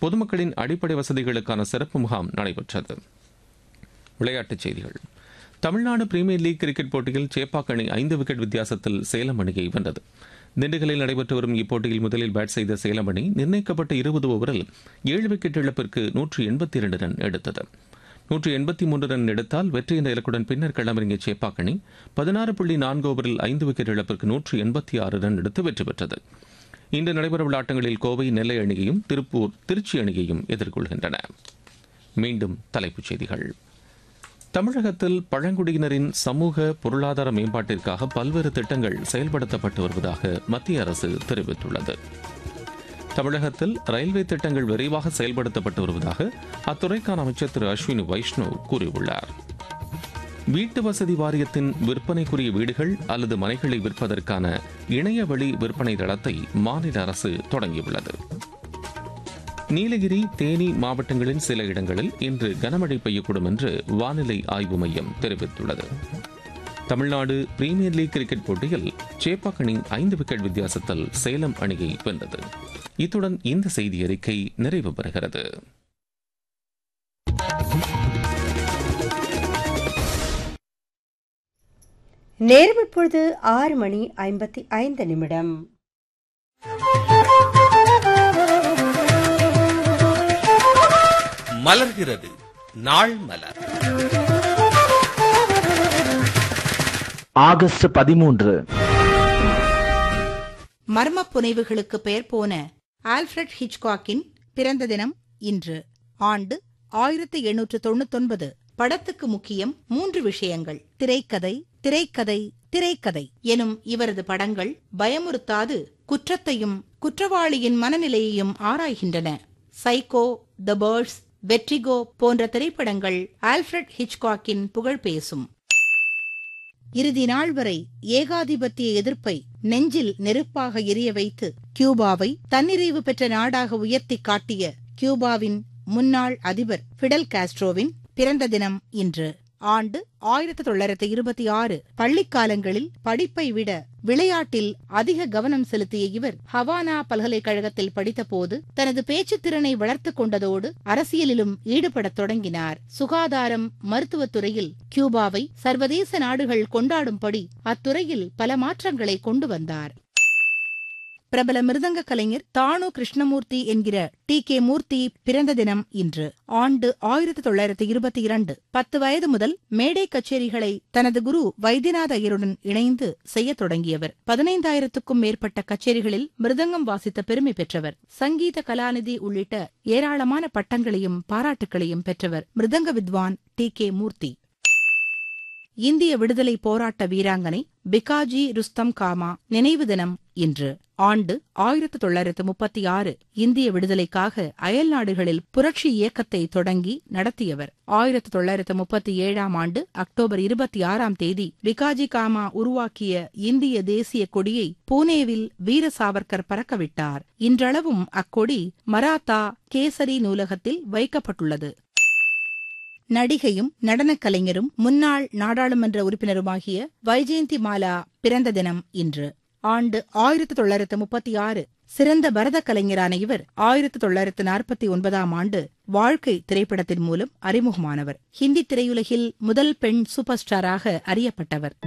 பொதுமக்களின் அடிப்படை வசதிகளுக்கான சிறப்பு முகாம் நடைபெற்றது விளையாட்டுச் செய்திகள் தமிழ்நாடு பிரீமியர் லீக் கிரிக்கெட் போட்டியில் சேப்பாக் அணி ஐந்து விக்கெட் வித்தியாசத்தில் சேலம் அணியை வென்றது திண்டுக்கல்லில் நடைபெற்று வரும் இப்போட்டியில் முதலில் பேட் செய்த சேலம் அணி நிர்ணயிக்கப்பட்ட இருபது ஓவரில் ஏழு விக்கெட் இழப்பிற்கு நூற்று எண்பத்தி இரண்டு ரன் எடுத்தது நூற்று எண்பத்தி மூன்று ரன் எடுத்தால் வெற்றி என்ற இலக்குடன் பின்னர் களமிறங்கிய சேப்பாக் அணி பதினாறு புள்ளி நான்கு ஓவரில் ஐந்து விக்கெட் இழப்பிற்கு நூற்று எண்பத்தி ஆறு ரன் எடுத்து வெற்றி பெற்றது இன்று நடைபெறவுள்ள ஆட்டங்களில் கோவை நெல்லை அணியையும் திருப்பூர் திருச்சி அணியையும் எதிர்கொள்கின்றன மீண்டும் தலைப்புச் செய்திகள் தமிழகத்தில் பழங்குடியினரின் சமூக பொருளாதார மேம்பாட்டிற்காக பல்வேறு திட்டங்கள் செயல்படுத்தப்பட்டு வருவதாக மத்திய அரசு தெரிவித்துள்ளது தமிழகத்தில் ரயில்வே திட்டங்கள் விரைவாக செயல்படுத்தப்பட்டு வருவதாக அத்துறைக்கான அமைச்சர் திரு அஸ்வினி வைஷ்ணவ் கூறியுள்ளார் வீட்டு வசதி வாரியத்தின் விற்பனைக்குரிய வீடுகள் அல்லது மனைகளை விற்பதற்கான இணையவழி விற்பனை தளத்தை மாநில அரசு தொடங்கியுள்ளது நீலகிரி தேனி மாவட்டங்களின் சில இடங்களில் இன்று கனமழை பெய்யக்கூடும் என்று வானிலை ஆய்வு மையம் தெரிவித்துள்ளது தமிழ்நாடு பிரீமியர் லீக் கிரிக்கெட் போட்டியில் சேப்பாக் அணி ஐந்து விக்கெட் வித்தியாசத்தில் சேலம் அணியை வென்றது இத்துடன் இந்த செய்தி அறிக்கை நிறைவு பெறுகிறது நேரம் இப்பொழுது ஆறு மணி ஐம்பத்தி ஐந்து நிமிடம் மலர்கிறது நாள் மலர் ஆகஸ்ட் பதிமூன்று மர்ம புனைவுகளுக்கு பெயர் போன ஆல்ஃபிரட் ஹிச்காக்கின் பிறந்த தினம் இன்று ஆண்டு ஆயிரத்தி எண்ணூற்று தொண்ணூத்தொன்பது படத்துக்கு முக்கியம் மூன்று விஷயங்கள் திரைக்கதை திரைக்கதை திரைக்கதை எனும் இவரது படங்கள் பயமுறுத்தாது குற்றத்தையும் குற்றவாளியின் மனநிலையையும் ஆராய்கின்றன சைக்கோ த பேர்ட்ஸ் வெட்ரிகோ போன்ற திரைப்படங்கள் ஆல்ஃபிரட் ஹிச்காக்கின் புகழ் பேசும் இறுதி நாள் வரை ஏகாதிபத்திய எதிர்ப்பை நெஞ்சில் நெருப்பாக எரிய வைத்து கியூபாவை தன்னிறைவு பெற்ற நாடாக உயர்த்தி காட்டிய கியூபாவின் முன்னாள் அதிபர் பிடல் காஸ்ட்ரோவின் பிறந்த தினம் இன்று ஆண்டு ஆயிரத்தி தொள்ளாயிரத்தி இருபத்தி ஆறு பள்ளிக்காலங்களில் படிப்பை விட விளையாட்டில் அதிக கவனம் செலுத்திய இவர் ஹவானா பல்கலைக்கழகத்தில் படித்தபோது தனது பேச்சுத் திறனை வளர்த்துக் கொண்டதோடு அரசியலிலும் ஈடுபடத் தொடங்கினார் சுகாதாரம் மருத்துவத்துறையில் கியூபாவை சர்வதேச நாடுகள் கொண்டாடும்படி அத்துறையில் பல மாற்றங்களை கொண்டு வந்தார் பிரபல மிருதங்க கலைஞர் தானு கிருஷ்ணமூர்த்தி என்கிற டி கே மூர்த்தி பிறந்த தினம் இன்று ஆண்டு ஆயிரத்தி தொள்ளாயிரத்தி இருபத்தி இரண்டு பத்து வயது முதல் மேடை கச்சேரிகளை தனது குரு வைத்தியநாத ஐயருடன் இணைந்து செய்யத் தொடங்கியவர் பதினைந்தாயிரத்துக்கும் மேற்பட்ட கச்சேரிகளில் மிருதங்கம் வாசித்த பெருமை பெற்றவர் சங்கீத கலாநிதி உள்ளிட்ட ஏராளமான பட்டங்களையும் பாராட்டுகளையும் பெற்றவர் மிருதங்க வித்வான் டி கே மூர்த்தி இந்திய விடுதலை போராட்ட வீராங்கனை பிகாஜி ருஸ்தம் காமா நினைவு தினம் இன்று ஆண்டு ஆயிரத்து தொள்ளாயிரத்து முப்பத்தி ஆறு இந்திய விடுதலைக்காக அயல் நாடுகளில் புரட்சி இயக்கத்தை தொடங்கி நடத்தியவர் ஆயிரத்து தொள்ளாயிரத்து முப்பத்தி ஏழாம் ஆண்டு அக்டோபர் இருபத்தி ஆறாம் தேதி பிகாஜி காமா உருவாக்கிய இந்திய தேசிய கொடியை பூனேவில் வீர சாவர்கர் பறக்கவிட்டார் இன்றளவும் அக்கொடி மராத்தா கேசரி நூலகத்தில் வைக்கப்பட்டுள்ளது நடிகையும் நடனக் கலைஞரும் முன்னாள் நாடாளுமன்ற உறுப்பினருமாகிய வைஜெயந்தி மாலா பிறந்த தினம் இன்று ஆண்டு ஆயிரத்து தொள்ளாயிரத்து முப்பத்தி ஆறு சிறந்த பரத கலைஞரான இவர் ஆயிரத்து தொள்ளாயிரத்து நாற்பத்தி ஒன்பதாம் ஆண்டு வாழ்க்கை திரைப்படத்தின் மூலம் அறிமுகமானவர் ஹிந்தி திரையுலகில் முதல் பெண் சூப்பர் ஸ்டாராக அறியப்பட்டவர்